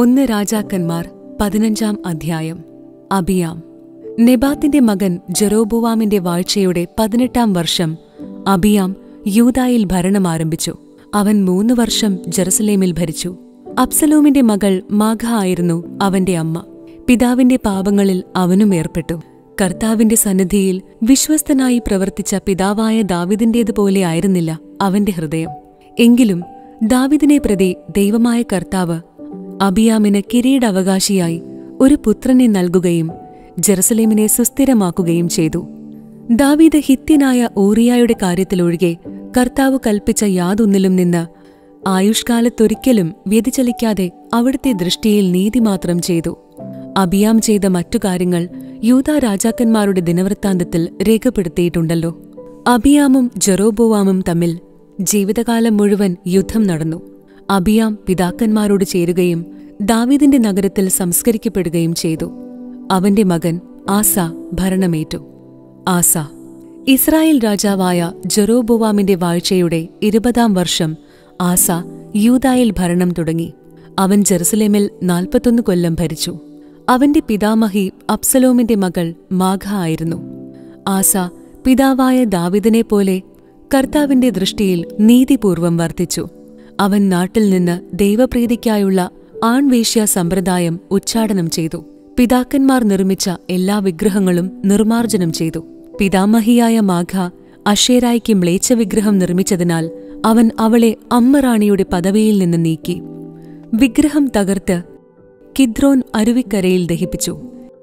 ഒന്ന് രാജാക്കന്മാർ പതിനഞ്ചാം അധ്യായം അബിയാം നെബാത്തിന്റെ മകൻ ജെറോബുവാമിന്റെ വാഴ്ചയുടെ പതിനെട്ടാം വർഷം അബിയാം യൂദായിൽ ഭരണം ആരംഭിച്ചു അവൻ മൂന്ന് വർഷം ജെറുസലേമിൽ ഭരിച്ചു അബ്സലോമിന്റെ മകൾ മാഘ ആയിരുന്നു അവന്റെ അമ്മ പിതാവിന്റെ പാപങ്ങളിൽ അവനും ഏർപ്പെട്ടു കർത്താവിന്റെ സന്നിധിയിൽ വിശ്വസ്തനായി പ്രവർത്തിച്ച പിതാവായ ദാവിദിന്റേതുപോലെ ആയിരുന്നില്ല അവന്റെ ഹൃദയം എങ്കിലും ദാവിദിനെ പ്രതി ദൈവമായ കർത്താവ് അബിയാമിന് കിരീടാവകാശിയായി ഒരു പുത്രനെ നൽകുകയും ജെറുസലേമിനെ സുസ്ഥിരമാക്കുകയും ചെയ്തു ദാവീദ് ഹിത്യനായ ഊറിയായുടെ കാര്യത്തിലൊഴികെ കർത്താവ് കൽപ്പിച്ച യാതൊന്നിലും നിന്ന് ആയുഷ്കാലത്തൊരിക്കലും വ്യതിചലിക്കാതെ അവിടുത്തെ ദൃഷ്ടിയിൽ നീതി മാത്രം ചെയ്തു അബിയാം ചെയ്ത മറ്റു കാര്യങ്ങൾ യൂതാ രാജാക്കന്മാരുടെ ദിനവൃത്താന്തത്തിൽ രേഖപ്പെടുത്തിയിട്ടുണ്ടല്ലോ അബിയാമും ജെറോബോവാമും തമ്മിൽ ജീവിതകാലം മുഴുവൻ യുദ്ധം നടന്നു അബിയാം പിതാക്കന്മാരോട് ചേരുകയും ദാവീദിന്റെ നഗരത്തിൽ സംസ്കരിക്കപ്പെടുകയും ചെയ്തു അവന്റെ മകൻ ആസ ഭരണമേറ്റു ആസ ഇസ്രായേൽ രാജാവായ ജെറോബോവാമിന്റെ വാഴ്ചയുടെ ഇരുപതാം വർഷം ആസ യൂദായിൽ ഭരണം തുടങ്ങി അവൻ ജെറുസലേമിൽ നാൽപ്പത്തൊന്ന് കൊല്ലം ഭരിച്ചു അവന്റെ പിതാമഹി അബ്സലോമിന്റെ മകൾ മാഘ ആയിരുന്നു ആസ പിതാവായ ദാവിദിനെ പോലെ കർത്താവിന്റെ ദൃഷ്ടിയിൽ നീതിപൂർവം വർത്തിച്ചു അവൻ നാട്ടിൽ നിന്ന് ദൈവപ്രീതിക്കായുള്ള ആൺവേശ്യ സമ്പ്രദായം ഉച്ചാടനം ചെയ്തു പിതാക്കന്മാർ നിർമ്മിച്ച എല്ലാ വിഗ്രഹങ്ങളും നിർമാർജനം ചെയ്തു പിതാമഹിയായ മാഘ അഷേരായ്ക്ക് മ്ലേച്ഛ വിഗ്രഹം നിർമ്മിച്ചതിനാൽ അവൻ അവളെ അമ്മറാണിയുടെ പദവിയിൽ നിന്ന് നീക്കി വിഗ്രഹം തകർത്ത് കിദ്രോൻ അരുവിക്കരയിൽ ദഹിപ്പിച്ചു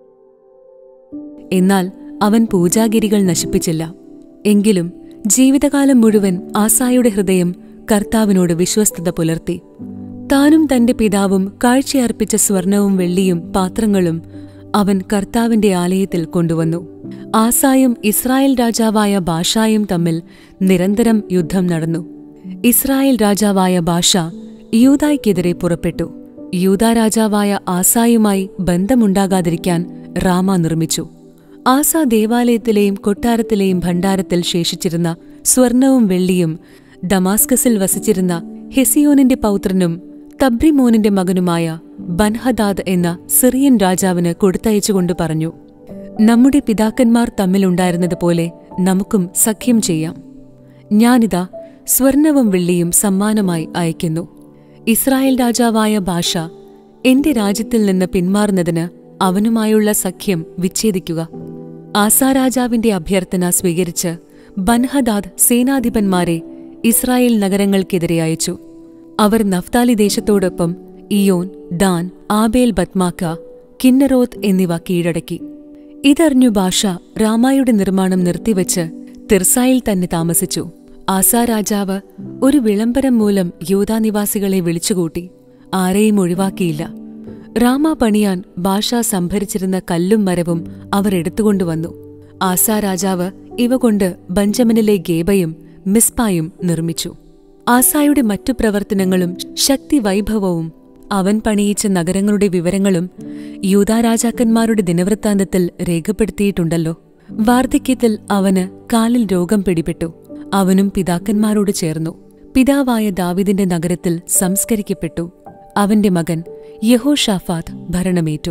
എന്നാൽ അവൻ പൂജാഗിരികൾ നശിപ്പിച്ചില്ല എങ്കിലും ജീവിതകാലം മുഴുവൻ ആസായുടെ ഹൃദയം കർത്താവിനോട് വിശ്വസ്തത പുലർത്തി താനും തന്റെ പിതാവും കാഴ്ചയർപ്പിച്ച സ്വർണവും വെള്ളിയും പാത്രങ്ങളും അവൻ കർത്താവിന്റെ ആലയത്തിൽ കൊണ്ടുവന്നു ആസായും ഇസ്രായേൽ രാജാവായ ബാഷായും തമ്മിൽ നിരന്തരം യുദ്ധം നടന്നു ഇസ്രായേൽ രാജാവായ ബാഷ യൂതായ്ക്കെതിരെ പുറപ്പെട്ടു യൂതാ രാജാവായ ആസായുമായി ബന്ധമുണ്ടാകാതിരിക്കാൻ റാമ നിർമ്മിച്ചു ആസ ദേവാലയത്തിലെയും കൊട്ടാരത്തിലെയും ഭണ്ഡാരത്തിൽ ശേഷിച്ചിരുന്ന സ്വർണവും വെള്ളിയും ദമാസ്കസിൽ വസിച്ചിരുന്ന ഹെസിയോനിന്റെ പൗത്രനും തബ്രിമോനിന്റെ മകനുമായ ബൻഹദാദ് എന്ന സിറിയൻ രാജാവിന് കൊടുത്തയച്ചുകൊണ്ട് പറഞ്ഞു നമ്മുടെ പിതാക്കന്മാർ തമ്മിലുണ്ടായിരുന്നതുപോലെ നമുക്കും സഖ്യം ചെയ്യാം ഞാനിതാ സ്വർണവും വെള്ളിയും സമ്മാനമായി അയക്കുന്നു ഇസ്രായേൽ രാജാവായ ഭാഷ എന്റെ രാജ്യത്തിൽ നിന്ന് പിന്മാറുന്നതിന് അവനുമായുള്ള സഖ്യം വിച്ഛേദിക്കുക ആസാരാജാവിന്റെ അഭ്യർത്ഥന സ്വീകരിച്ച് ബൻഹദാദ് സേനാധിപന്മാരെ ഇസ്രായേൽ നഗരങ്ങൾക്കെതിരെ അയച്ചു അവർ നഫ്താലി ദേശത്തോടൊപ്പം ഇയോൻ ദാൻ ആബേൽ ബത്മാക്ക കിന്നറോത്ത് എന്നിവ കീഴടക്കി ഇതറിഞ്ഞു ഭാഷ രാമായുടെ നിർമ്മാണം നിർത്തിവച്ച് തിർസായിൽ തന്നെ താമസിച്ചു ആസാ രാജാവ് ഒരു വിളംബരം മൂലം യൂതാനിവാസികളെ വിളിച്ചുകൂട്ടി ആരെയും ഒഴിവാക്കിയില്ല രാമ പണിയാൻ ഭാഷ സംഭരിച്ചിരുന്ന കല്ലും മരവും അവർ എടുത്തുകൊണ്ടുവന്നു ആസാ രാജാവ് ഇവ കൊണ്ട് ബഞ്ചമിനിലെ ഗേബയും മിസ്പായും നിർമ്മിച്ചു ആസായുടെ മറ്റു പ്രവർത്തനങ്ങളും ശക്തി വൈഭവവും അവൻ പണിയിച്ച നഗരങ്ങളുടെ വിവരങ്ങളും യൂതാരാജാക്കന്മാരുടെ ദിനവൃത്താന്തത്തിൽ രേഖപ്പെടുത്തിയിട്ടുണ്ടല്ലോ വാർദ്ധക്യത്തിൽ അവന് കാലിൽ രോഗം പിടിപെട്ടു അവനും പിതാക്കന്മാരോട് ചേർന്നു പിതാവായ ദാവിദിന്റെ നഗരത്തിൽ സംസ്കരിക്കപ്പെട്ടു അവന്റെ മകൻ യഹോഷാഫാത്ത് ഭരണമേറ്റു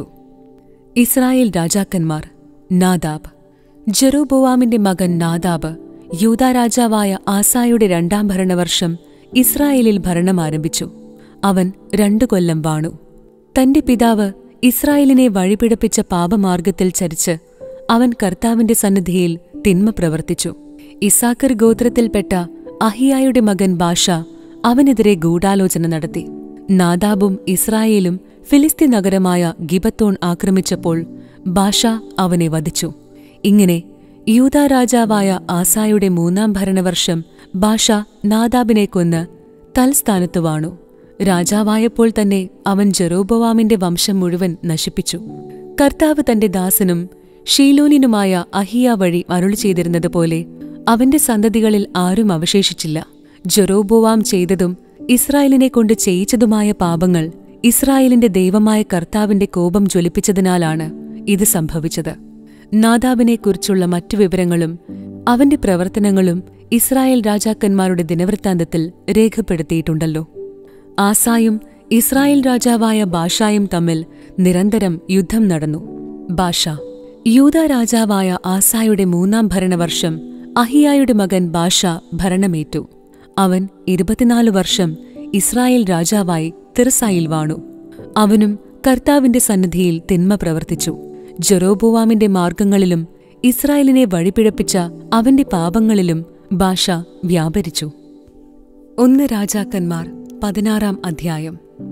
ഇസ്രായേൽ രാജാക്കന്മാർ നാദാബ് ജെറോബോവാമിന്റെ മകൻ നാദാബ് യൂതാ രാജാവായ ആസായുടെ രണ്ടാം ഭരണവർഷം ഇസ്രായേലിൽ ഭരണം ആരംഭിച്ചു അവൻ രണ്ടു കൊല്ലം വാണു തന്റെ പിതാവ് ഇസ്രായേലിനെ വഴിപിടപ്പിച്ച പാപമാർഗത്തിൽ ചരിച്ച് അവൻ കർത്താവിന്റെ സന്നിധിയിൽ തിന്മ പ്രവർത്തിച്ചു ഇസാക്കർ ഗോത്രത്തിൽപ്പെട്ട അഹിയായുടെ മകൻ ബാഷ അവനെതിരെ ഗൂഢാലോചന നടത്തി നാദാബും ഇസ്രായേലും ഫിലിസ്തീൻ നഗരമായ ഗിബത്തോൺ ആക്രമിച്ചപ്പോൾ ബാഷ അവനെ വധിച്ചു ഇങ്ങനെ യൂതാ രാജാവായ ആസായുടെ മൂന്നാം ഭരണവർഷം ബാഷ നാദാബിനെ കൊന്ന് തൽസ്ഥാനത്ത് വാണു രാജാവായപ്പോൾ തന്നെ അവൻ ജെറോബോവാമിന്റെ വംശം മുഴുവൻ നശിപ്പിച്ചു കർത്താവ് തന്റെ ദാസനും ഷീലോനിനുമായ അഹിയ വഴി അരുളി ചെയ്തിരുന്നതുപോലെ അവന്റെ സന്തതികളിൽ ആരും അവശേഷിച്ചില്ല ജെറോബോവാം ചെയ്തതും ഇസ്രായേലിനെ കൊണ്ട് ചെയ്യിച്ചതുമായ പാപങ്ങൾ ഇസ്രായേലിന്റെ ദൈവമായ കർത്താവിന്റെ കോപം ജ്വലിപ്പിച്ചതിനാലാണ് ഇത് സംഭവിച്ചത് നാദാബിനെക്കുറിച്ചുള്ള മറ്റു വിവരങ്ങളും അവന്റെ പ്രവർത്തനങ്ങളും ഇസ്രായേൽ രാജാക്കന്മാരുടെ ദിനവൃത്താന്തത്തിൽ രേഖപ്പെടുത്തിയിട്ടുണ്ടല്ലോ ആസായും ഇസ്രായേൽ രാജാവായ ബാഷായും തമ്മിൽ നിരന്തരം യുദ്ധം നടന്നു ബാഷ യൂത രാജാവായ ആസായുടെ മൂന്നാം ഭരണവർഷം അഹിയായുടെ മകൻ ബാഷ ഭരണമേറ്റു അവൻ ഇരുപത്തിനാല് വർഷം ഇസ്രായേൽ രാജാവായി തിർസായിൽ വാണു അവനും കർത്താവിന്റെ സന്നിധിയിൽ തിന്മ പ്രവർത്തിച്ചു ജെറോബോവാമിന്റെ മാർഗങ്ങളിലും ഇസ്രായേലിനെ വഴിപിഴപ്പിച്ച അവന്റെ പാപങ്ങളിലും ബാഷ വ്യാപരിച്ചു ഒന്ന് രാജാക്കന്മാർ പതിനാറാം അധ്യായം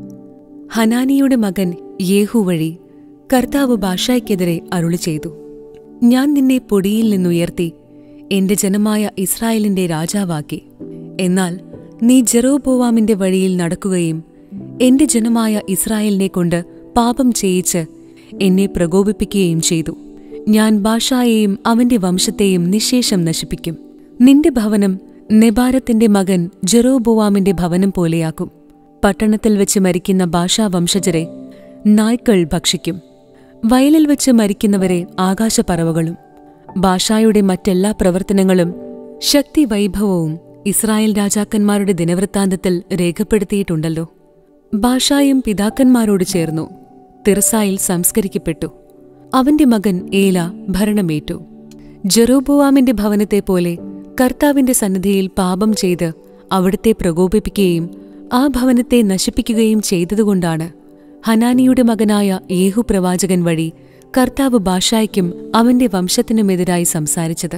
ഹനാനിയുടെ മകൻ യേഹു വഴി കർത്താവ് ബാഷായ്ക്കെതിരെ അരുളി ചെയ്തു ഞാൻ നിന്നെ പൊടിയിൽ നിന്നുയർത്തി എന്റെ ജനമായ ഇസ്രായേലിന്റെ രാജാവാക്കി എന്നാൽ നീ ജെറോബോവാമിന്റെ വഴിയിൽ നടക്കുകയും എന്റെ ജനമായ ഇസ്രായേലിനെ കൊണ്ട് പാപം ചെയ്യിച്ച് എന്നെ പ്രകോപിപ്പിക്കുകയും ചെയ്തു ഞാൻ ബാഷായെയും അവന്റെ വംശത്തെയും നിശേഷം നശിപ്പിക്കും നിന്റെ ഭവനം നെബാരത്തിന്റെ മകൻ ജെറോബോവാമിന്റെ ഭവനം പോലെയാക്കും പട്ടണത്തിൽ വെച്ച് മരിക്കുന്ന ഭാഷാ വംശജരെ നായ്ക്കൾ ഭക്ഷിക്കും വയലിൽ വെച്ച് മരിക്കുന്നവരെ ആകാശപ്പറവകളും ഭാഷായുടെ മറ്റെല്ലാ പ്രവർത്തനങ്ങളും ശക്തി വൈഭവവും ഇസ്രായേൽ രാജാക്കന്മാരുടെ ദിനവൃത്താന്തത്തിൽ രേഖപ്പെടുത്തിയിട്ടുണ്ടല്ലോ ഭാഷായും പിതാക്കന്മാരോട് ചേർന്നു തിർസായിൽ സംസ്കരിക്കപ്പെട്ടു അവന്റെ മകൻ ഏല ഭരണമേറ്റു ജെറോബോവാമിന്റെ ഭവനത്തെ പോലെ കർത്താവിന്റെ സന്നിധിയിൽ പാപം ചെയ്ത് അവിടുത്തെ പ്രകോപിപ്പിക്കുകയും ആ ഭവനത്തെ നശിപ്പിക്കുകയും ചെയ്തതുകൊണ്ടാണ് ഹനാനിയുടെ മകനായ യേഹു പ്രവാചകൻ വഴി കർത്താവ് ബാഷായ്ക്കും അവന്റെ വംശത്തിനുമെതിരായി സംസാരിച്ചത്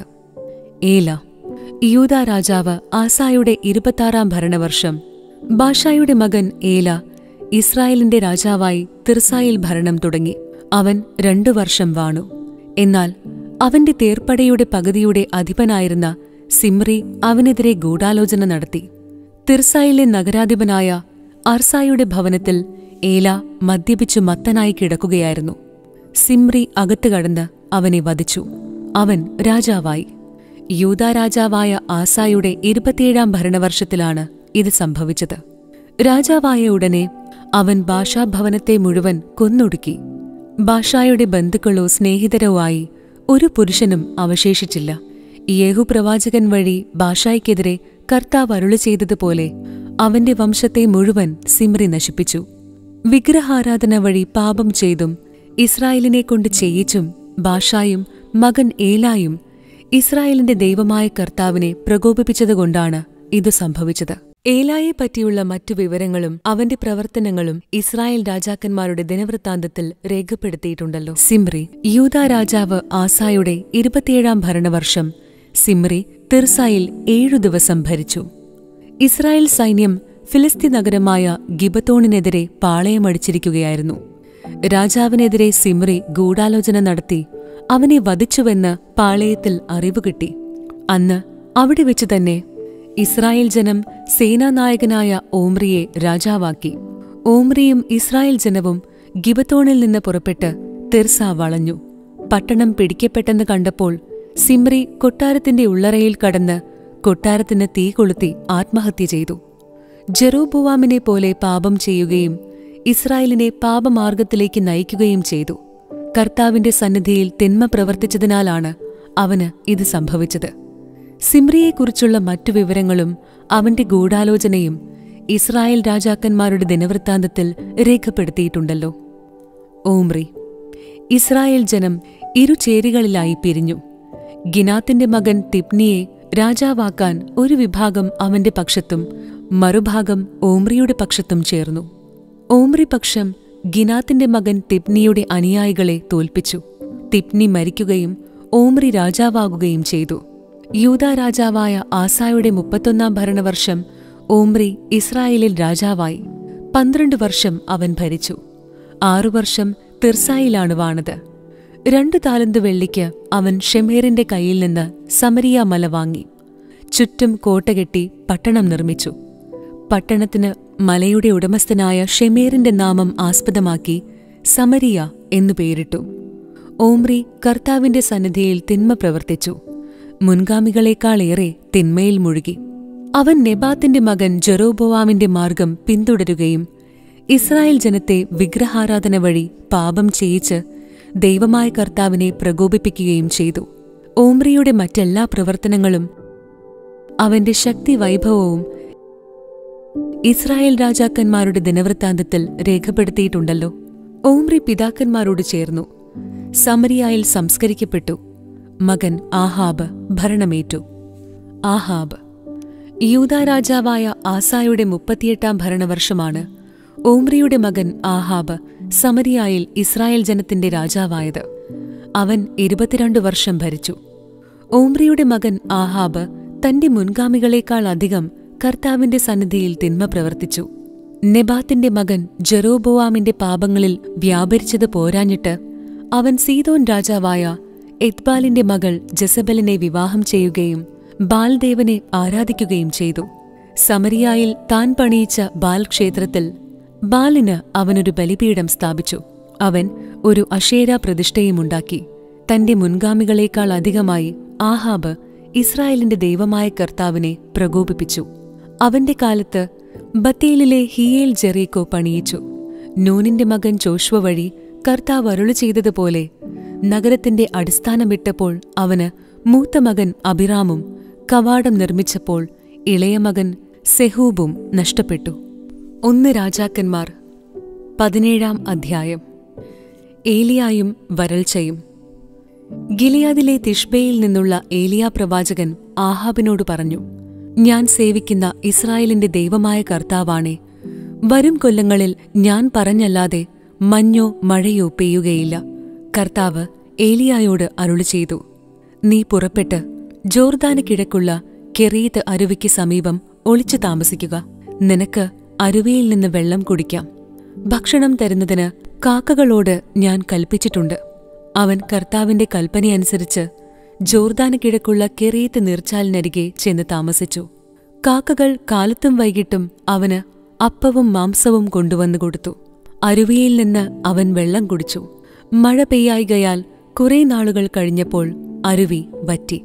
ഏല യൂത രാജാവ് ആസായുടെ ഇരുപത്താറാം ഭരണവർഷം ബാഷായുടെ മകൻ ഏല ഇസ്രായേലിന്റെ രാജാവായി തിർസായിൽ ഭരണം തുടങ്ങി അവൻ രണ്ടു വർഷം വാണു എന്നാൽ അവന്റെ തേർപ്പടയുടെ പകുതിയുടെ അധിപനായിരുന്ന സിമ്രി അവനെതിരെ ഗൂഢാലോചന നടത്തി തിർസായിലെ നഗരാധിപനായ അർസായുടെ ഭവനത്തിൽ ഏല മദ്യപിച്ചു മത്തനായി കിടക്കുകയായിരുന്നു സിമ്രി അകത്ത് കടന്ന് അവനെ വധിച്ചു അവൻ രാജാവായി യൂത രാജാവായ ആസായുടെ ഇരുപത്തിയേഴാം ഭരണവർഷത്തിലാണ് ഇത് സംഭവിച്ചത് രാജാവായ ഉടനെ അവൻ ഭാഷാഭവനത്തെ മുഴുവൻ കൊന്നൊടുക്കി ഭാഷായുടെ ബന്ധുക്കളോ സ്നേഹിതരോ ആയി ഒരു പുരുഷനും അവശേഷിച്ചില്ല യേഹു പ്രവാചകൻ വഴി ഭാഷായ്ക്കെതിരെ കർത്താവ് അരുളി ചെയ്തതുപോലെ അവന്റെ വംശത്തെ മുഴുവൻ സിമ്രി നശിപ്പിച്ചു വിഗ്രഹാരാധന വഴി പാപം ചെയ്തും ഇസ്രായേലിനെ കൊണ്ട് ചെയ്യിച്ചും ഭാഷായും മകൻ ഏലായും ഇസ്രായേലിന്റെ ദൈവമായ കർത്താവിനെ പ്രകോപിപ്പിച്ചതുകൊണ്ടാണ് ഇത് സംഭവിച്ചത് ഏലായെ പറ്റിയുള്ള മറ്റു വിവരങ്ങളും അവന്റെ പ്രവർത്തനങ്ങളും ഇസ്രായേൽ രാജാക്കന്മാരുടെ ദിനവൃത്താന്തത്തിൽ രേഖപ്പെടുത്തിയിട്ടുണ്ടല്ലോ സിമ്രി യൂത രാജാവ് ആസായുടെ ഇരുപത്തിയേഴാം ഭരണവർഷം സിമ്രി തിർസായിൽ ഏഴു ദിവസം ഭരിച്ചു ഇസ്രായേൽ സൈന്യം ഫിലിസ്തീൻ നഗരമായ ഗിബത്തോണിനെതിരെ പാളയമടിച്ചിരിക്കുകയായിരുന്നു രാജാവിനെതിരെ സിമ്രി ഗൂഢാലോചന നടത്തി അവനെ വധിച്ചുവെന്ന് പാളയത്തിൽ അറിവ് കിട്ടി അന്ന് അവിടെ വെച്ച് തന്നെ ഇസ്രായേൽ ജനം സേനാനായകനായ ഓമ്രിയെ രാജാവാക്കി ഓമ്രിയും ഇസ്രായേൽ ജനവും ഗിബത്തോണിൽ നിന്ന് പുറപ്പെട്ട് തിർസ വളഞ്ഞു പട്ടണം പിടിക്കപ്പെട്ടെന്ന് കണ്ടപ്പോൾ സിമ്രി കൊട്ടാരത്തിന്റെ ഉള്ളറയിൽ കടന്ന് കൊട്ടാരത്തിന് തീ കൊളുത്തി ആത്മഹത്യ ചെയ്തു ജെറോബുവാമിനെ പോലെ പാപം ചെയ്യുകയും ഇസ്രായേലിനെ പാപമാർഗത്തിലേക്ക് നയിക്കുകയും ചെയ്തു കർത്താവിന്റെ സന്നിധിയിൽ തിന്മ പ്രവർത്തിച്ചതിനാലാണ് അവന് ഇത് സംഭവിച്ചത് സിമ്രിയെക്കുറിച്ചുള്ള മറ്റു വിവരങ്ങളും അവന്റെ ഗൂഢാലോചനയും ഇസ്രായേൽ രാജാക്കന്മാരുടെ ദിനവൃത്താന്തത്തിൽ രേഖപ്പെടുത്തിയിട്ടുണ്ടല്ലോ ഓമ്രി ഇസ്രായേൽ ജനം ഇരുചേരികളിലായി പിരിഞ്ഞു ഗിനാത്തിന്റെ മകൻ തിപ്നിയെ രാജാവാക്കാൻ ഒരു വിഭാഗം അവന്റെ പക്ഷത്തും മറുഭാഗം ഓമ്രിയുടെ പക്ഷത്തും ചേർന്നു ഓമ്രി പക്ഷം ഗിനാത്തിന്റെ മകൻ തിപ്നിയുടെ അനുയായികളെ തോൽപ്പിച്ചു തിപ്നി മരിക്കുകയും ഓമ്രി രാജാവാകുകയും ചെയ്തു യൂത രാജാവായ ആസായുടെ മുപ്പത്തൊന്നാം ഭരണവർഷം ഓമ്രി ഇസ്രായേലിൽ രാജാവായി പന്ത്രണ്ട് വർഷം അവൻ ഭരിച്ചു ആറു വർഷം തിർസായിലാണ് വാണത് രണ്ടു താലന്ത് വെള്ളിക്ക് അവൻ ഷെമേറിന്റെ കയ്യിൽ നിന്ന് സമരിയ മല വാങ്ങി ചുറ്റും കോട്ടകെട്ടി പട്ടണം നിർമ്മിച്ചു പട്ടണത്തിന് മലയുടെ ഉടമസ്ഥനായ ഷെമേറിന്റെ നാമം ആസ്പദമാക്കി സമരിയ എന്നു പേരിട്ടു ഓമ്രി കർത്താവിന്റെ സന്നിധിയിൽ തിന്മ പ്രവർത്തിച്ചു മുൻഗാമികളെക്കാളേറെ തിന്മയിൽ മുഴുകി അവൻ നെബാത്തിന്റെ മകൻ ജെറോബോവാമിന്റെ മാർഗം പിന്തുടരുകയും ഇസ്രായേൽ ജനത്തെ വിഗ്രഹാരാധന വഴി പാപം ചെയ്യിച്ച് ദൈവമായ കർത്താവിനെ പ്രകോപിപ്പിക്കുകയും ചെയ്തു ഓമ്രിയുടെ മറ്റെല്ലാ പ്രവർത്തനങ്ങളും അവന്റെ ശക്തി വൈഭവവും ഇസ്രായേൽ രാജാക്കന്മാരുടെ ദിനവൃത്താന്തത്തിൽ രേഖപ്പെടുത്തിയിട്ടുണ്ടല്ലോ ഓമ്രി പിതാക്കന്മാരോട് ചേർന്നു സമരിയായിൽ സംസ്കരിക്കപ്പെട്ടു മകൻ ആഹാബ് ഭരണമേറ്റു ആഹാബ് യൂദാ രാജാവായ ആസായുടെ മുപ്പത്തിയെട്ടാം ഭരണവർഷമാണ് ഓമ്രിയുടെ മകൻ ആഹാബ് സമരിയായിൽ ഇസ്രായേൽ ജനത്തിന്റെ രാജാവായത് അവൻ ഇരുപത്തിരണ്ട് വർഷം ഭരിച്ചു ഓമ്രിയുടെ മകൻ ആഹാബ് തന്റെ മുൻഗാമികളെക്കാൾ അധികം കർത്താവിന്റെ സന്നിധിയിൽ തിന്മ പ്രവർത്തിച്ചു നെബാത്തിന്റെ മകൻ ജെറോബോവാമിന്റെ പാപങ്ങളിൽ വ്യാപരിച്ചത് പോരാഞ്ഞിട്ട് അവൻ സീതോൻ രാജാവായ എത്ബാലിന്റെ മകൾ ജസബലിനെ വിവാഹം ചെയ്യുകയും ബാൽദേവനെ ആരാധിക്കുകയും ചെയ്തു സമരിയായിൽ താൻ പണിയിച്ച ബാൽ ക്ഷേത്രത്തിൽ ബാലിന് അവനൊരു ബലിപീഠം സ്ഥാപിച്ചു അവൻ ഒരു അഷേര പ്രതിഷ്ഠയുമുണ്ടാക്കി തന്റെ മുൻഗാമികളെക്കാൾ അധികമായി ആഹാബ് ഇസ്രായേലിന്റെ ദൈവമായ കർത്താവിനെ പ്രകോപിപ്പിച്ചു അവന്റെ കാലത്ത് ബത്തേലിലെ ഹിയേൽ ജെറീക്കോ പണിയിച്ചു നൂനിന്റെ മകൻ ചോഷ്വ വഴി കർത്താവ് അരുളു ചെയ്തതുപോലെ നഗരത്തിന്റെ അടിസ്ഥാനം വിട്ടപ്പോൾ അവന് മൂത്ത മകൻ അഭിറാമും കവാടം നിർമ്മിച്ചപ്പോൾ ഇളയ മകൻ സെഹൂബും നഷ്ടപ്പെട്ടു ഒന്ന് രാജാക്കന്മാർ പതിനേഴാം അധ്യായം ഏലിയായും വരൾച്ചയും ഗിലിയാദിലെ തിഷ്ബയിൽ നിന്നുള്ള ഏലിയ പ്രവാചകൻ ആഹാബിനോട് പറഞ്ഞു ഞാൻ സേവിക്കുന്ന ഇസ്രായേലിന്റെ ദൈവമായ കർത്താവാണേ വരും കൊല്ലങ്ങളിൽ ഞാൻ പറഞ്ഞല്ലാതെ മഞ്ഞോ മഴയോ പെയ്യുകയില്ല കർത്താവ് ഏലിയായോട് അരുളി ചെയ്തു നീ പുറപ്പെട്ട് ജോർദാന് കിഴക്കുള്ള കെറീത്ത് അരുവിക്ക് സമീപം ഒളിച്ചു താമസിക്കുക നിനക്ക് അരുവിയിൽ നിന്ന് വെള്ളം കുടിക്കാം ഭക്ഷണം തരുന്നതിന് കാക്കകളോട് ഞാൻ കൽപ്പിച്ചിട്ടുണ്ട് അവൻ കർത്താവിന്റെ കൽപ്പനയനുസരിച്ച് ജോർദാന് കിഴക്കുള്ള കെറീത്ത് നീർച്ചാലിനരികെ ചെന്ന് താമസിച്ചു കാക്കകൾ കാലത്തും വൈകിട്ടും അവന് അപ്പവും മാംസവും കൊണ്ടുവന്നു കൊടുത്തു അരുവിയിൽ നിന്ന് അവൻ വെള്ളം കുടിച്ചു മഴ പെയ്യായികയാൽ കുറെ നാളുകൾ കഴിഞ്ഞപ്പോൾ അരുവി വറ്റി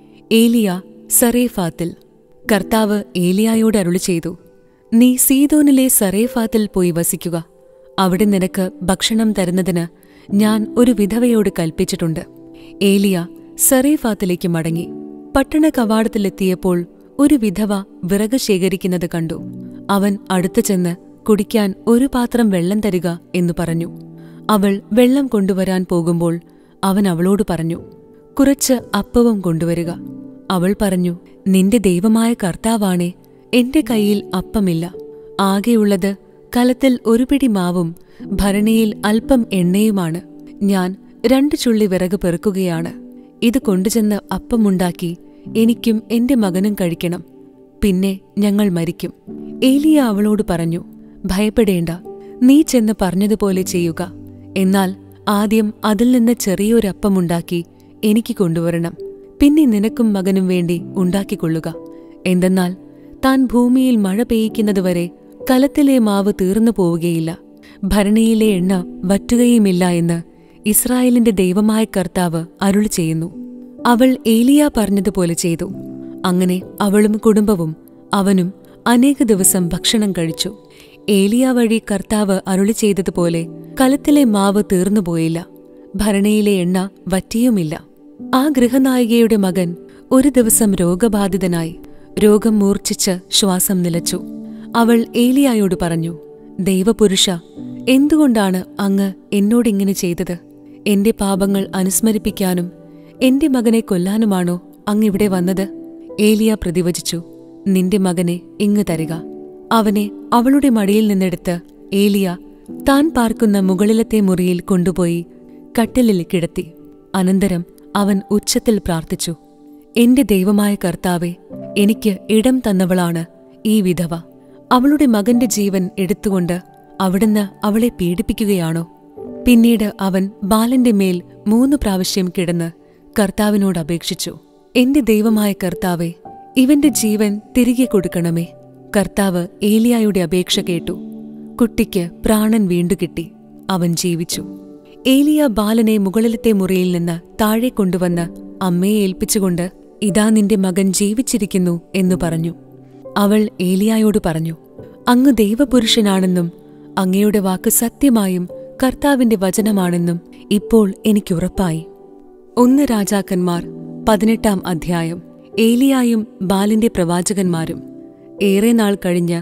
ഏലിയ സറേഫാത്തിൽ കർത്താവ് ഏലിയായോട് അരുളി ചെയ്തു നീ സീതോനിലെ സറേഫാത്തിൽ പോയി വസിക്കുക അവിടെ നിനക്ക് ഭക്ഷണം തരുന്നതിന് ഞാൻ ഒരു വിധവയോട് കൽപ്പിച്ചിട്ടുണ്ട് ഏലിയ സറേഫാത്തിലേക്ക് മടങ്ങി പട്ടണ കവാടത്തിലെത്തിയപ്പോൾ ഒരു വിധവ വിറക് ശേഖരിക്കുന്നത് കണ്ടു അവൻ അടുത്തു ചെന്ന് കുടിക്കാൻ ഒരു പാത്രം വെള്ളം തരിക എന്നു പറഞ്ഞു അവൾ വെള്ളം കൊണ്ടുവരാൻ പോകുമ്പോൾ അവൻ അവളോട് പറഞ്ഞു കുറച്ച് അപ്പവും കൊണ്ടുവരിക അവൾ പറഞ്ഞു നിന്റെ ദൈവമായ കർത്താവാണേ എന്റെ കയ്യിൽ അപ്പമില്ല ആകെയുള്ളത് കലത്തിൽ ഒരു പിടി മാവും ഭരണിയിൽ അല്പം എണ്ണയുമാണ് ഞാൻ രണ്ടു ചുള്ളി വിറക് പെറുക്കുകയാണ് ഇത് കൊണ്ടുചെന്ന് അപ്പമുണ്ടാക്കി എനിക്കും എന്റെ മകനും കഴിക്കണം പിന്നെ ഞങ്ങൾ മരിക്കും ഏലിയ അവളോട് പറഞ്ഞു ഭയപ്പെടേണ്ട നീ ചെന്ന് പറഞ്ഞതുപോലെ ചെയ്യുക എന്നാൽ ആദ്യം അതിൽ നിന്ന് ചെറിയൊരപ്പമുണ്ടാക്കി എനിക്ക് കൊണ്ടുവരണം പിന്നെ നിനക്കും മകനും വേണ്ടി ഉണ്ടാക്കിക്കൊള്ളുക എന്തെന്നാൽ താൻ ഭൂമിയിൽ മഴ പെയ്യിക്കുന്നതുവരെ കലത്തിലെ മാവ് തീർന്നു പോവുകയില്ല ഭരണിയിലെ എണ്ണ വറ്റുകയുമില്ല എന്ന് ഇസ്രായേലിന്റെ ദൈവമായ കർത്താവ് അരുളി ചെയ്യുന്നു അവൾ ഏലിയ പറഞ്ഞതുപോലെ ചെയ്തു അങ്ങനെ അവളും കുടുംബവും അവനും അനേക ദിവസം ഭക്ഷണം കഴിച്ചു ഏലിയ വഴി കർത്താവ് അരുളി ചെയ്തതുപോലെ കലത്തിലെ മാവ് തീർന്നുപോയില്ല ഭരണിയിലെ എണ്ണ വറ്റിയുമില്ല ആ ഗൃഹനായികയുടെ മകൻ ഒരു ദിവസം രോഗബാധിതനായി രോഗം മൂർച്ഛിച്ച് ശ്വാസം നിലച്ചു അവൾ ഏലിയായോട് പറഞ്ഞു ദൈവപുരുഷ എന്തുകൊണ്ടാണ് അങ്ങ് എന്നോടിങ്ങനെ ചെയ്തത് എന്റെ പാപങ്ങൾ അനുസ്മരിപ്പിക്കാനും എന്റെ മകനെ കൊല്ലാനുമാണോ അങ്ങിവിടെ വന്നത് ഏലിയ പ്രതിവചിച്ചു നിന്റെ മകനെ ഇങ്ങ് തരിക അവനെ അവളുടെ മടിയിൽ നിന്നെടുത്ത് ഏലിയ താൻ പാർക്കുന്ന മുകളിലത്തെ മുറിയിൽ കൊണ്ടുപോയി കട്ടിലിൽ കിടത്തി അനന്തരം അവൻ ഉച്ചത്തിൽ പ്രാർത്ഥിച്ചു എന്റെ ദൈവമായ കർത്താവെ എനിക്ക് ഇടം തന്നവളാണ് ഈ വിധവ അവളുടെ മകന്റെ ജീവൻ എടുത്തുകൊണ്ട് അവിടുന്ന് അവളെ പീഡിപ്പിക്കുകയാണോ പിന്നീട് അവൻ ബാലന്റെ മേൽ മൂന്ന് പ്രാവശ്യം കിടന്ന് കർത്താവിനോട് അപേക്ഷിച്ചു എന്റെ ദൈവമായ കർത്താവെ ഇവന്റെ ജീവൻ തിരികെ കൊടുക്കണമേ കർത്താവ് ഏലിയായുടെ അപേക്ഷ കേട്ടു കുട്ടിക്ക് പ്രാണൻ വീണ്ടുകിട്ടി അവൻ ജീവിച്ചു ഏലിയ ബാലനെ മുകളിലത്തെ മുറിയിൽ നിന്ന് താഴെ കൊണ്ടുവന്ന് അമ്മയെ ഏൽപ്പിച്ചുകൊണ്ട് ഇതാ നിന്റെ മകൻ ജീവിച്ചിരിക്കുന്നു എന്നു പറഞ്ഞു അവൾ ഏലിയായോട് പറഞ്ഞു അങ്ങ് ദൈവപുരുഷനാണെന്നും അങ്ങയുടെ വാക്ക് സത്യമായും കർത്താവിന്റെ വചനമാണെന്നും ഇപ്പോൾ എനിക്കുറപ്പായി ഒന്ന് രാജാക്കന്മാർ പതിനെട്ടാം അധ്യായം ഏലിയായും ബാലിന്റെ പ്രവാചകന്മാരും ഏറെ നാൾ കഴിഞ്ഞ്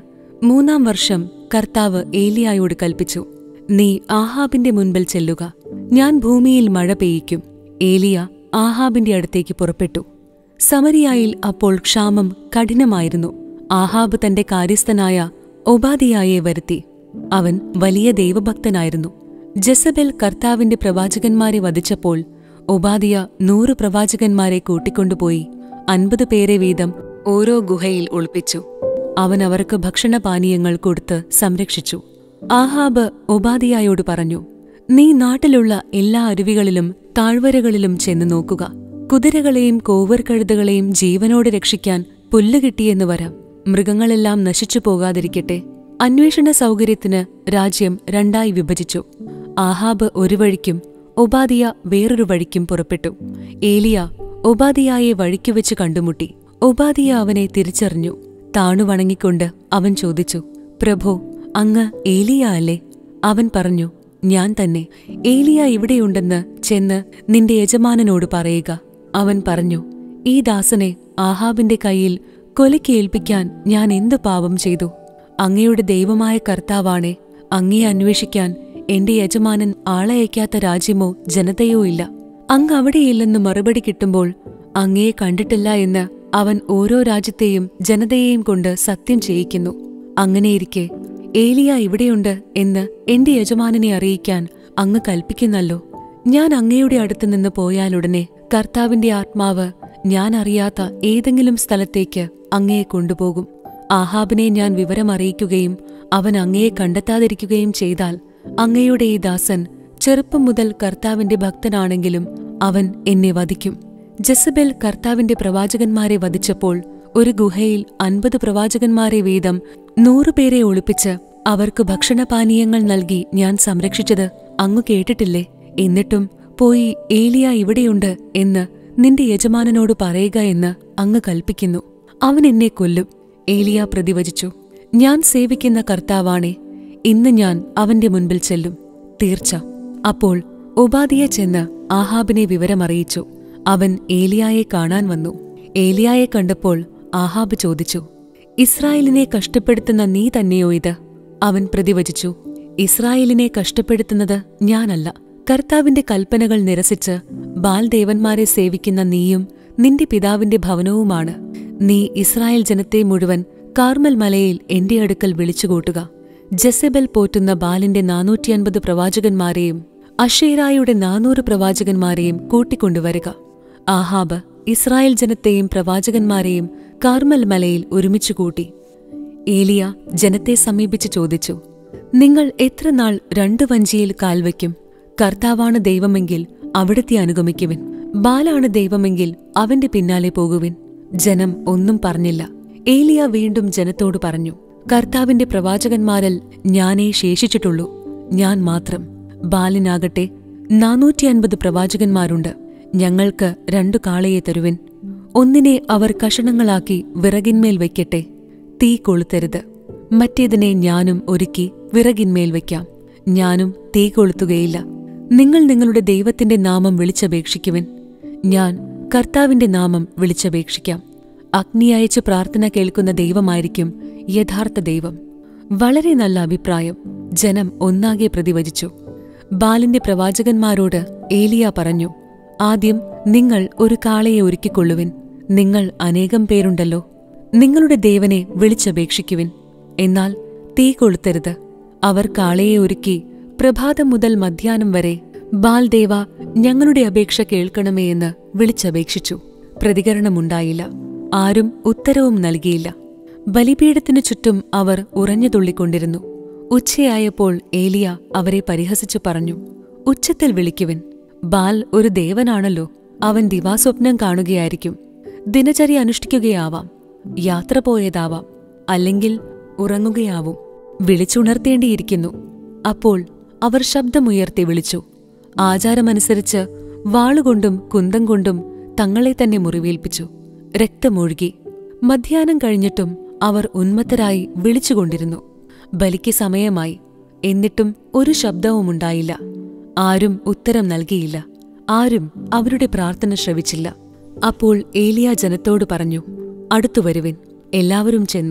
മൂന്നാം വർഷം കർത്താവ് ഏലിയായോട് കൽപ്പിച്ചു നീ ആഹാബിന്റെ മുൻപിൽ ചെല്ലുക ഞാൻ ഭൂമിയിൽ മഴ പെയ്യിക്കും ഏലിയ ആഹാബിന്റെ അടുത്തേക്ക് പുറപ്പെട്ടു സമരിയായിൽ അപ്പോൾ ക്ഷാമം കഠിനമായിരുന്നു ആഹാബ് തന്റെ കാര്യസ്ഥനായ ഒബാദിയായെ വരുത്തി അവൻ വലിയ ദൈവഭക്തനായിരുന്നു ജസബെൽ കർത്താവിന്റെ പ്രവാചകന്മാരെ വധിച്ചപ്പോൾ ഒബാദിയ നൂറ് പ്രവാചകന്മാരെ കൂട്ടിക്കൊണ്ടുപോയി അൻപത് പേരെ വീതം ഓരോ ഗുഹയിൽ ഒളിപ്പിച്ചു അവൻ അവർക്ക് ഭക്ഷണപാനീയങ്ങൾ കൊടുത്ത് സംരക്ഷിച്ചു ആഹാബ് ഒബാദിയായോട് പറഞ്ഞു നീ നാട്ടിലുള്ള എല്ലാ അരുവികളിലും താഴ്വരകളിലും ചെന്ന് നോക്കുക കുതിരകളെയും കോവർക്കഴുതകളെയും ജീവനോടെ രക്ഷിക്കാൻ പുല്ല് കിട്ടിയെന്ന് വരാം മൃഗങ്ങളെല്ലാം നശിച്ചു പോകാതിരിക്കട്ടെ അന്വേഷണ സൗകര്യത്തിന് രാജ്യം രണ്ടായി വിഭജിച്ചു ആഹാബ് ഒരു വഴിക്കും ഒബാദിയ വേറൊരു വഴിക്കും പുറപ്പെട്ടു ഏലിയ ഒബാദിയായെ വഴിക്കുവെച്ച് കണ്ടുമുട്ടി ഒബാദിയ അവനെ തിരിച്ചറിഞ്ഞു താണുവണങ്ങിക്കൊണ്ട് അവൻ ചോദിച്ചു പ്രഭോ അങ്ങ് ഏലിയ അല്ലേ അവൻ പറഞ്ഞു ഞാൻ തന്നെ ഏലിയ ഇവിടെയുണ്ടെന്ന് ചെന്ന് നിന്റെ യജമാനനോട് പറയുക അവൻ പറഞ്ഞു ഈ ദാസനെ ആഹാബിന്റെ കയ്യിൽ കൊലയ്ക്ക് ഏൽപ്പിക്കാൻ ഞാൻ എന്തു പാപം ചെയ്തു അങ്ങയുടെ ദൈവമായ കർത്താവാണെ അങ്ങയെ അന്വേഷിക്കാൻ എന്റെ യജമാനൻ ആളയക്കാത്ത രാജ്യമോ ജനതയോ ഇല്ല അങ്ങ് അവിടെയില്ലെന്ന് മറുപടി കിട്ടുമ്പോൾ അങ്ങയെ കണ്ടിട്ടില്ല എന്ന് അവൻ ഓരോ രാജ്യത്തെയും ജനതയെയും കൊണ്ട് സത്യം ചെയ്യിക്കുന്നു അങ്ങനെയിരിക്കെ ഏലിയ ഇവിടെയുണ്ട് എന്ന് എന്റെ യജമാനനെ അറിയിക്കാൻ അങ്ങ് കൽപ്പിക്കുന്നല്ലോ ഞാൻ അങ്ങയുടെ അടുത്ത് നിന്ന് പോയാലുടനെ കർത്താവിന്റെ ആത്മാവ് ഞാൻ അറിയാത്ത ഏതെങ്കിലും സ്ഥലത്തേക്ക് അങ്ങയെ കൊണ്ടുപോകും ആഹാബിനെ ഞാൻ വിവരമറിയിക്കുകയും അവൻ അങ്ങയെ കണ്ടെത്താതിരിക്കുകയും ചെയ്താൽ അങ്ങയുടെ ഈ ദാസൻ ചെറുപ്പം മുതൽ കർത്താവിന്റെ ഭക്തനാണെങ്കിലും അവൻ എന്നെ വധിക്കും ജസബെൽ കർത്താവിന്റെ പ്രവാചകന്മാരെ വധിച്ചപ്പോൾ ഒരു ഗുഹയിൽ അൻപത് പ്രവാചകന്മാരെ വീതം നൂറുപേരെ ഒളിപ്പിച്ച് അവർക്ക് ഭക്ഷണപാനീയങ്ങൾ നൽകി ഞാൻ സംരക്ഷിച്ചത് അങ്ങു കേട്ടിട്ടില്ലേ എന്നിട്ടും പോയി ഏലിയ ഇവിടെയുണ്ട് എന്ന് നിന്റെ യജമാനനോട് പറയുക എന്ന് അങ്ങ് കൽപ്പിക്കുന്നു അവൻ എന്നെ കൊല്ലും ഏലിയ പ്രതിവചിച്ചു ഞാൻ സേവിക്കുന്ന കർത്താവാണേ ഇന്ന് ഞാൻ അവന്റെ മുൻപിൽ ചെല്ലും തീർച്ച അപ്പോൾ ഒബാദിയ ചെന്ന് ആഹാബിനെ വിവരമറിയിച്ചു അവൻ ഏലിയായെ കാണാൻ വന്നു ഏലിയായെ കണ്ടപ്പോൾ ആഹാബ് ചോദിച്ചു ഇസ്രായേലിനെ കഷ്ടപ്പെടുത്തുന്ന നീ തന്നെയോ ഇത് അവൻ പ്രതിവചിച്ചു ഇസ്രായേലിനെ കഷ്ടപ്പെടുത്തുന്നത് ഞാനല്ല കർത്താവിന്റെ കൽപ്പനകൾ നിരസിച്ച് ബാൽദേവന്മാരെ സേവിക്കുന്ന നീയും നിന്റെ പിതാവിന്റെ ഭവനവുമാണ് നീ ഇസ്രായേൽ ജനത്തെ മുഴുവൻ കാർമൽ മലയിൽ എന്റെ അടുക്കൽ വിളിച്ചുകൂട്ടുക ജെസബൽ പോറ്റുന്ന ബാലിന്റെ നാനൂറ്റിയൻപത് പ്രവാചകന്മാരെയും അഷേരായുടെ നാനൂറ് പ്രവാചകന്മാരെയും കൂട്ടിക്കൊണ്ടുവരിക ആഹാബ് ഇസ്രായേൽ ജനത്തെയും പ്രവാചകന്മാരെയും കാർമൽ മലയിൽ ഒരുമിച്ചു കൂട്ടി ഏലിയ ജനത്തെ സമീപിച്ച് ചോദിച്ചു നിങ്ങൾ എത്ര നാൾ രണ്ടു വഞ്ചിയിൽ കാൽവയ്ക്കും കർത്താവാണ് ദൈവമെങ്കിൽ അവിടുത്തെ അനുഗമിക്കുവിൻ ബാലാണ് ദൈവമെങ്കിൽ അവന്റെ പിന്നാലെ പോകുവിൻ ജനം ഒന്നും പറഞ്ഞില്ല ഏലിയ വീണ്ടും ജനത്തോട് പറഞ്ഞു കർത്താവിന്റെ പ്രവാചകന്മാരിൽ ഞാനേ ശേഷിച്ചിട്ടുള്ളൂ ഞാൻ മാത്രം ബാലിനാകട്ടെ നാനൂറ്റി അൻപത് പ്രവാചകന്മാരുണ്ട് ഞങ്ങൾക്ക് രണ്ടു കാളയെ തരുവിൻ ഒന്നിനെ അവർ കഷണങ്ങളാക്കി വിറകിന്മേൽ വയ്ക്കട്ടെ തീ കൊളുത്തരുത് മറ്റേതിനെ ഞാനും ഒരുക്കി വിറകിന്മേൽ വയ്ക്കാം ഞാനും തീ കൊളുത്തുകയില്ല നിങ്ങൾ നിങ്ങളുടെ ദൈവത്തിന്റെ നാമം വിളിച്ചപേക്ഷിക്കുവിൻ ഞാൻ കർത്താവിന്റെ നാമം വിളിച്ചപേക്ഷിക്കാം അഗ്നി അയച്ച് പ്രാർത്ഥന കേൾക്കുന്ന ദൈവമായിരിക്കും യഥാർത്ഥ ദൈവം വളരെ നല്ല അഭിപ്രായം ജനം ഒന്നാകെ പ്രതിവചിച്ചു ബാലിന്റെ പ്രവാചകന്മാരോട് ഏലിയ പറഞ്ഞു ആദ്യം നിങ്ങൾ ഒരു കാളയെ ഒരുക്കിക്കൊള്ളുവിൻ നിങ്ങൾ അനേകം പേരുണ്ടല്ലോ നിങ്ങളുടെ ദേവനെ വിളിച്ചപേക്ഷിക്കുവിൻ എന്നാൽ തീ കൊളുത്തരുത് അവർ കാളയെ ഒരുക്കി പ്രഭാതം മുതൽ മധ്യാനം വരെ ബാൽദേവ ഞങ്ങളുടെ അപേക്ഷ കേൾക്കണമേ എന്ന് വിളിച്ചപേക്ഷിച്ചു പ്രതികരണമുണ്ടായില്ല ആരും ഉത്തരവും നൽകിയില്ല ബലിപീഠത്തിനു ചുറ്റും അവർ ഉറഞ്ഞുതുള്ളിക്കൊണ്ടിരുന്നു ഉച്ചയായപ്പോൾ ഏലിയ അവരെ പരിഹസിച്ചു പറഞ്ഞു ഉച്ചത്തിൽ വിളിക്കുവിൻ ബാൽ ഒരു ദേവനാണല്ലോ അവൻ ദിവാസ്വപ്നം കാണുകയായിരിക്കും ദിനചര്യ അനുഷ്ഠിക്കുകയാവാം യാത്ര പോയതാവാം അല്ലെങ്കിൽ ഉറങ്ങുകയാവും വിളിച്ചുണർത്തേണ്ടിയിരിക്കുന്നു അപ്പോൾ അവർ ശബ്ദമുയർത്തി വിളിച്ചു ആചാരമനുസരിച്ച് വാളുകൊണ്ടും കുന്തം കൊണ്ടും തങ്ങളെ തന്നെ മുറിവേൽപ്പിച്ചു രക്തമൊഴുകി മധ്യാനം കഴിഞ്ഞിട്ടും അവർ ഉന്മത്തരായി വിളിച്ചുകൊണ്ടിരുന്നു ബലിക്ക് സമയമായി എന്നിട്ടും ഒരു ശബ്ദവുമുണ്ടായില്ല ആരും ഉത്തരം നൽകിയില്ല ആരും അവരുടെ പ്രാർത്ഥന ശ്രവിച്ചില്ല അപ്പോൾ ഏലിയ ജനത്തോട് പറഞ്ഞു അടുത്തു വരുവിൻ എല്ലാവരും ചെന്നു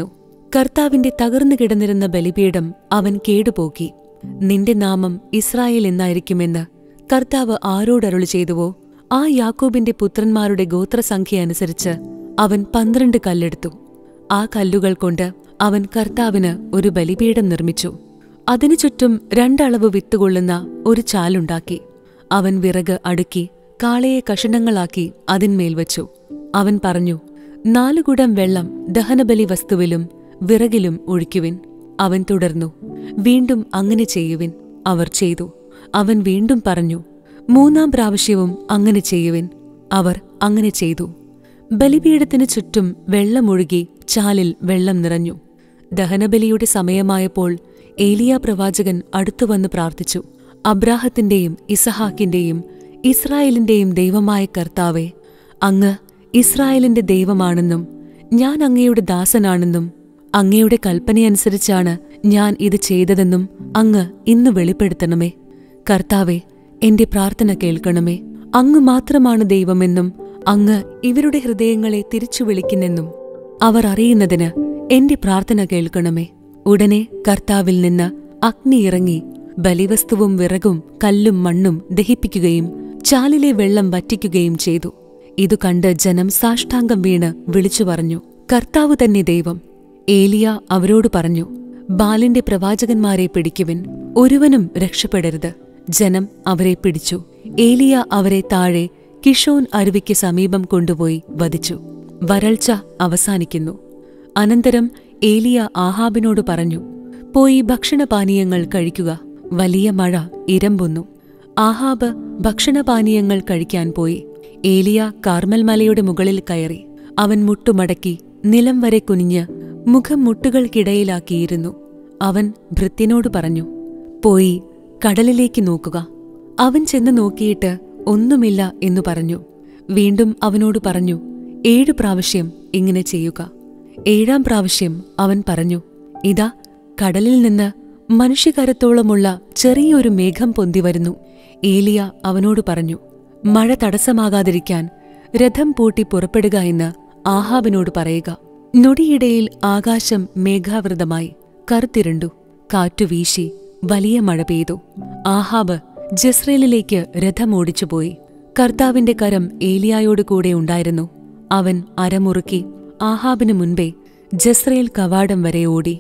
കർത്താവിന്റെ തകർന്നു കിടന്നിരുന്ന ബലിപീഠം അവൻ കേടുപോക്കി നിന്റെ നാമം ഇസ്രായേൽ എന്നായിരിക്കുമെന്ന് കർത്താവ് ആരോടരുളി ചെയ്തുവോ ആ യാക്കോബിന്റെ പുത്രന്മാരുടെ ഗോത്രസംഖ്യ അനുസരിച്ച് അവൻ പന്ത്രണ്ട് കല്ലെടുത്തു ആ കല്ലുകൾ കൊണ്ട് അവൻ കർത്താവിന് ഒരു ബലിപീഠം നിർമ്മിച്ചു അതിനു ചുറ്റും രണ്ടളവ് വിത്തുകൊള്ളുന്ന ഒരു ചാലുണ്ടാക്കി അവൻ വിറക് അടുക്കി കാളയെ കഷണങ്ങളാക്കി അതിന്മേൽ വച്ചു അവൻ പറഞ്ഞു നാലുകുടം വെള്ളം ദഹനബലി വസ്തുവിലും വിറകിലും ഒഴിക്കുവിൻ അവൻ തുടർന്നു വീണ്ടും അങ്ങനെ ചെയ്യുവിൻ അവർ ചെയ്തു അവൻ വീണ്ടും പറഞ്ഞു മൂന്നാം പ്രാവശ്യവും അങ്ങനെ ചെയ്യുവിൻ അവർ അങ്ങനെ ചെയ്തു ബലിപീഠത്തിനു ചുറ്റും വെള്ളമൊഴുകി ചാലിൽ വെള്ളം നിറഞ്ഞു ദഹനബലിയുടെ സമയമായപ്പോൾ ഏലിയ പ്രവാചകൻ അടുത്തുവന്ന് പ്രാർത്ഥിച്ചു അബ്രാഹത്തിന്റെയും ഇസഹാക്കിന്റെയും ഇസ്രായേലിന്റെയും ദൈവമായ കർത്താവെ അങ്ങ് ഇസ്രായേലിന്റെ ദൈവമാണെന്നും ഞാൻ അങ്ങയുടെ ദാസനാണെന്നും അങ്ങയുടെ കൽപ്പനയനുസരിച്ചാണ് ഞാൻ ഇത് ചെയ്തതെന്നും അങ്ങ് ഇന്ന് വെളിപ്പെടുത്തണമേ കർത്താവെ എന്റെ പ്രാർത്ഥന കേൾക്കണമേ അങ്ങ് മാത്രമാണ് ദൈവമെന്നും അങ്ങ് ഇവരുടെ ഹൃദയങ്ങളെ തിരിച്ചു വിളിക്കുന്നെന്നും അവർ അറിയുന്നതിന് എന്റെ പ്രാർത്ഥന കേൾക്കണമേ ഉടനെ കർത്താവിൽ നിന്ന് അഗ്നി ഇറങ്ങി ബലിവസ്തുവും വിറകും കല്ലും മണ്ണും ദഹിപ്പിക്കുകയും ചാലിലെ വെള്ളം വറ്റിക്കുകയും ചെയ്തു ഇതു കണ്ട് ജനം സാഷ്ടാംഗം വീണ് വിളിച്ചു പറഞ്ഞു കർത്താവ് തന്നെ ദൈവം ഏലിയ അവരോട് പറഞ്ഞു ബാലിന്റെ പ്രവാചകന്മാരെ പിടിക്കുവിൻ ഒരുവനും രക്ഷപ്പെടരുത് ജനം അവരെ പിടിച്ചു ഏലിയ അവരെ താഴെ കിഷോൻ അരുവിക്ക് സമീപം കൊണ്ടുപോയി വധിച്ചു വരൾച്ച അവസാനിക്കുന്നു അനന്തരം ഏലിയ ആഹാബിനോട് പറഞ്ഞു പോയി ഭക്ഷണപാനീയങ്ങൾ കഴിക്കുക വലിയ മഴ ഇരമ്പുന്നു ആഹാബ് ഭക്ഷണപാനീയങ്ങൾ കഴിക്കാൻ പോയി ഏലിയ കാർമൽ മലയുടെ മുകളിൽ കയറി അവൻ മുട്ടുമടക്കി നിലം വരെ കുനിഞ്ഞ് മുഖം മുട്ടുകൾക്കിടയിലാക്കിയിരുന്നു അവൻ ഭൃത്യനോട് പറഞ്ഞു പോയി കടലിലേക്ക് നോക്കുക അവൻ ചെന്ന് നോക്കിയിട്ട് ഒന്നുമില്ല എന്നു പറഞ്ഞു വീണ്ടും അവനോട് പറഞ്ഞു ഏഴു പ്രാവശ്യം ഇങ്ങനെ ചെയ്യുക ഏഴാം പ്രാവശ്യം അവൻ പറഞ്ഞു ഇതാ കടലിൽ നിന്ന് മനുഷ്യകരത്തോളമുള്ള ചെറിയൊരു മേഘം പൊന്തി വരുന്നു ഏലിയ അവനോട് പറഞ്ഞു മഴ തടസ്സമാകാതിരിക്കാൻ രഥം പൂട്ടി പുറപ്പെടുക എന്ന് ആഹാബിനോട് പറയുക നൊടിയിടയിൽ ആകാശം മേഘാവൃതമായി കറുത്തിരണ്ടു കാറ്റു വീശി വലിയ മഴ പെയ്തു ആഹാബ് ജസ്രേലിലേക്ക് രഥമോടിച്ചുപോയി കർത്താവിന്റെ കരം ഏലിയായോട് കൂടെ ഉണ്ടായിരുന്നു അവൻ അരമുറുക്കി ആഹാബിനു മുൻപേ ജസ്രേൽ കവാടം വരെ ഓടി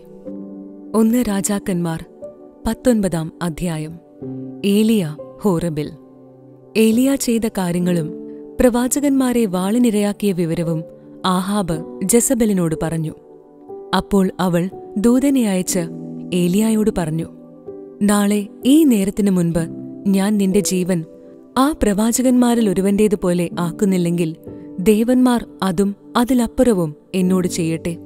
ഒന്ന് രാജാക്കന്മാർ പത്തൊൻപതാം അധ്യായം ഏലിയ ഹോറബിൽ ഏലിയ ചെയ്ത കാര്യങ്ങളും പ്രവാചകന്മാരെ വാളിനിരയാക്കിയ വിവരവും ആഹാബ് ജസബലിനോട് പറഞ്ഞു അപ്പോൾ അവൾ ദൂതനെ അയച്ച് ഏലിയായോട് പറഞ്ഞു നാളെ ഈ നേരത്തിനു മുൻപ് ഞാൻ നിന്റെ ജീവൻ ആ പ്രവാചകന്മാരിൽ ഒരുവന്റേതുപോലെ ആക്കുന്നില്ലെങ്കിൽ ദേവന്മാർ അതും അതിലപ്പുറവും എന്നോട് ചെയ്യട്ടെ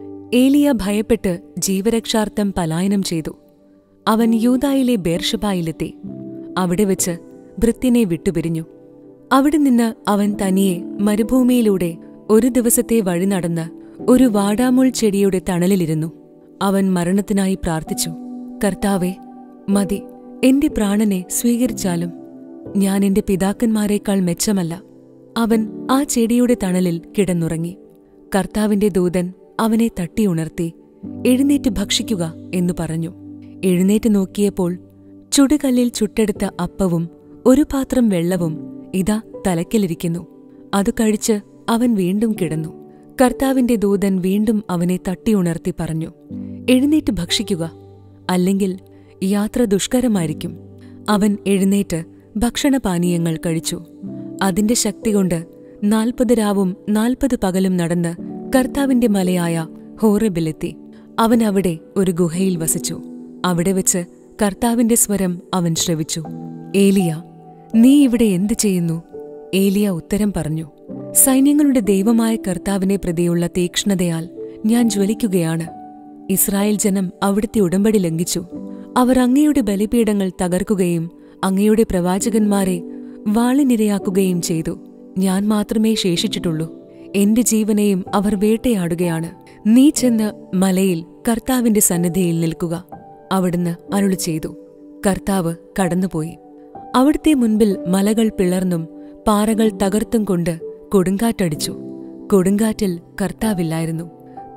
ഏലിയ ഭയപ്പെട്ട് ജീവരക്ഷാർത്ഥം പലായനം ചെയ്തു അവൻ യൂതായിലെ ബേർഷബായിലെത്തി അവിടെ വെച്ച് ഭൃത്യനെ വിട്ടുപിരിഞ്ഞു അവിടെ നിന്ന് അവൻ തനിയെ മരുഭൂമിയിലൂടെ ഒരു ദിവസത്തെ വഴി നടന്ന് ഒരു വാടാമുൾ ചെടിയുടെ തണലിലിരുന്നു അവൻ മരണത്തിനായി പ്രാർത്ഥിച്ചു കർത്താവെ മതി എന്റെ പ്രാണനെ സ്വീകരിച്ചാലും ഞാൻ എന്റെ പിതാക്കന്മാരെക്കാൾ മെച്ചമല്ല അവൻ ആ ചെടിയുടെ തണലിൽ കിടന്നുറങ്ങി കർത്താവിന്റെ ദൂതൻ അവനെ തട്ടിയുണർത്തി എഴുന്നേറ്റ് ഭക്ഷിക്കുക എന്നു പറഞ്ഞു എഴുന്നേറ്റ് നോക്കിയപ്പോൾ ചുടുകല്ലിൽ ചുട്ടെടുത്ത അപ്പവും ഒരു പാത്രം വെള്ളവും ഇതാ തലയ്ക്കലിരിക്കുന്നു അത് കഴിച്ച് അവൻ വീണ്ടും കിടന്നു കർത്താവിന്റെ ദൂതൻ വീണ്ടും അവനെ തട്ടിയുണർത്തി പറഞ്ഞു എഴുന്നേറ്റ് ഭക്ഷിക്കുക അല്ലെങ്കിൽ യാത്ര ദുഷ്കരമായിരിക്കും അവൻ എഴുന്നേറ്റ് ഭക്ഷണപാനീയങ്ങൾ കഴിച്ചു അതിന്റെ ശക്തി കൊണ്ട് നാൽപ്പത് രാവും നാൽപ്പത് പകലും നടന്ന് കർത്താവിന്റെ മലയായ ഹോറബിലെത്തി അവൻ അവിടെ ഒരു ഗുഹയിൽ വസിച്ചു അവിടെ വെച്ച് കർത്താവിന്റെ സ്വരം അവൻ ശ്രവിച്ചു ഏലിയ നീ ഇവിടെ എന്തു ചെയ്യുന്നു ഏലിയ ഉത്തരം പറഞ്ഞു സൈന്യങ്ങളുടെ ദൈവമായ കർത്താവിനെ പ്രതിയുള്ള തീക്ഷ്ണതയാൽ ഞാൻ ജ്വലിക്കുകയാണ് ഇസ്രായേൽ ജനം അവിടുത്തെ ഉടമ്പടി ലംഘിച്ചു അവർ അങ്ങയുടെ ബലിപീഠങ്ങൾ തകർക്കുകയും അങ്ങയുടെ പ്രവാചകന്മാരെ വാളിനിരയാക്കുകയും ചെയ്തു ഞാൻ മാത്രമേ ശേഷിച്ചിട്ടുള്ളൂ എന്റെ ജീവനെയും അവർ വേട്ടയാടുകയാണ് നീ ചെന്ന് മലയിൽ കർത്താവിന്റെ സന്നിധിയിൽ നിൽക്കുക അവിടുന്ന് അരുളി ചെയ്തു കർത്താവ് കടന്നുപോയി അവിടുത്തെ മുൻപിൽ മലകൾ പിളർന്നും പാറകൾ തകർത്തും കൊണ്ട് കൊടുങ്കാറ്റടിച്ചു കൊടുങ്കാറ്റിൽ കർത്താവില്ലായിരുന്നു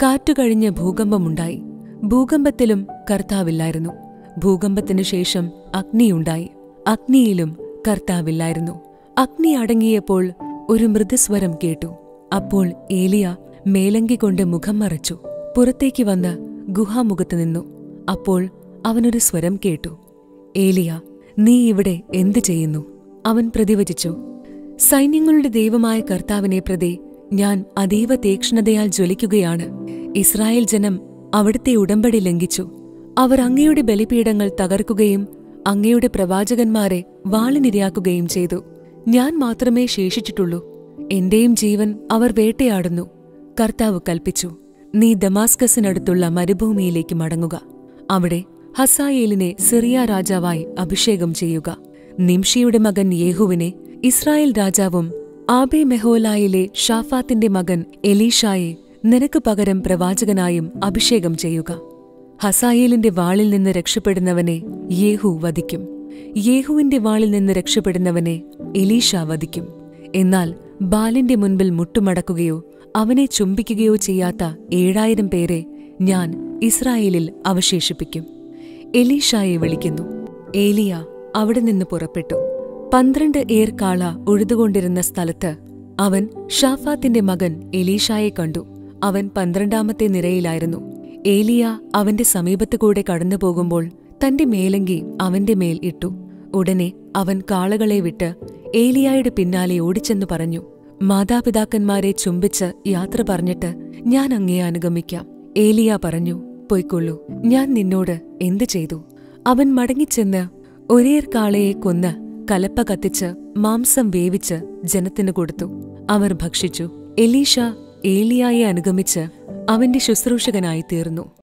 കാറ്റുകഴിഞ്ഞ് ഭൂകമ്പമുണ്ടായി ഭൂകമ്പത്തിലും കർത്താവില്ലായിരുന്നു ഭൂകമ്പത്തിനു ശേഷം അഗ്നിയുണ്ടായി അഗ്നിയിലും കർത്താവില്ലായിരുന്നു അഗ്നി അടങ്ങിയപ്പോൾ ഒരു മൃദുസ്വരം കേട്ടു അപ്പോൾ ഏലിയ മേലങ്കി കൊണ്ട് മുഖം മറച്ചു പുറത്തേക്ക് വന്ന് ഗുഹാമുഖത്ത് നിന്നു അപ്പോൾ അവനൊരു സ്വരം കേട്ടു ഏലിയ നീ ഇവിടെ എന്തു ചെയ്യുന്നു അവൻ പ്രതിവചിച്ചു സൈന്യങ്ങളുടെ ദൈവമായ കർത്താവിനെ പ്രതി ഞാൻ അതീവ തീക്ഷ്ണതയാൽ ജ്വലിക്കുകയാണ് ഇസ്രായേൽ ജനം അവിടുത്തെ ഉടമ്പടി ലംഘിച്ചു അവർ അങ്ങയുടെ ബലിപീഠങ്ങൾ തകർക്കുകയും അങ്ങയുടെ പ്രവാചകന്മാരെ വാളിനിരയാക്കുകയും ചെയ്തു ഞാൻ മാത്രമേ ശേഷിച്ചിട്ടുള്ളൂ എന്റെയും ജീവൻ അവർ വേട്ടയാടുന്നു കർത്താവ് കൽപ്പിച്ചു നീ ദമാസ്കസിനടുത്തുള്ള മരുഭൂമിയിലേക്ക് മടങ്ങുക അവിടെ ഹസായേലിനെ സിറിയ രാജാവായി അഭിഷേകം ചെയ്യുക നിംഷിയുടെ മകൻ യേഹുവിനെ ഇസ്രായേൽ രാജാവും ആബെ മെഹോലായിലെ ഷാഫാത്തിന്റെ മകൻ എലീഷായെ നിനക്ക് പകരം പ്രവാചകനായും അഭിഷേകം ചെയ്യുക ഹസായേലിന്റെ വാളിൽ നിന്ന് രക്ഷപ്പെടുന്നവനെ യേഹു വധിക്കും യേഹുവിന്റെ വാളിൽ നിന്ന് രക്ഷപ്പെടുന്നവനെ എലീഷ വധിക്കും എന്നാൽ ബാലിന്റെ മുൻപിൽ മുട്ടുമടക്കുകയോ അവനെ ചുംബിക്കുകയോ ചെയ്യാത്ത ഏഴായിരം പേരെ ഞാൻ ഇസ്രായേലിൽ അവശേഷിപ്പിക്കും എലീഷായെ വിളിക്കുന്നു ഏലിയ അവിടെ നിന്ന് പുറപ്പെട്ടു പന്ത്രണ്ട് ഏർ കാള ഉഴുതുകൊണ്ടിരുന്ന സ്ഥലത്ത് അവൻ ഷാഫാത്തിന്റെ മകൻ എലീഷായെ കണ്ടു അവൻ പന്ത്രണ്ടാമത്തെ നിരയിലായിരുന്നു ഏലിയ അവന്റെ സമീപത്തു കൂടെ കടന്നുപോകുമ്പോൾ തന്റെ മേലങ്കി അവന്റെ മേൽ ഇട്ടു ഉടനെ അവൻ കാളകളെ വിട്ട് ഏലിയായുടെ പിന്നാലെ ഓടിച്ചെന്നു പറഞ്ഞു മാതാപിതാക്കന്മാരെ ചുംബിച്ച് യാത്ര പറഞ്ഞിട്ട് ഞാൻ അങ്ങേ അനുഗമിക്കാം ഏലിയ പറഞ്ഞു പൊയ്ക്കൊള്ളൂ ഞാൻ നിന്നോട് എന്തു ചെയ്തു അവൻ മടങ്ങിച്ചെന്ന് ഒരേർ കാളയെ കൊന്ന് കലപ്പ കത്തിച്ച് മാംസം വേവിച്ച് ജനത്തിനു കൊടുത്തു അവർ ഭക്ഷിച്ചു എലീഷ ഏലിയായെ അനുഗമിച്ച് അവന്റെ ശുശ്രൂഷകനായി തീർന്നു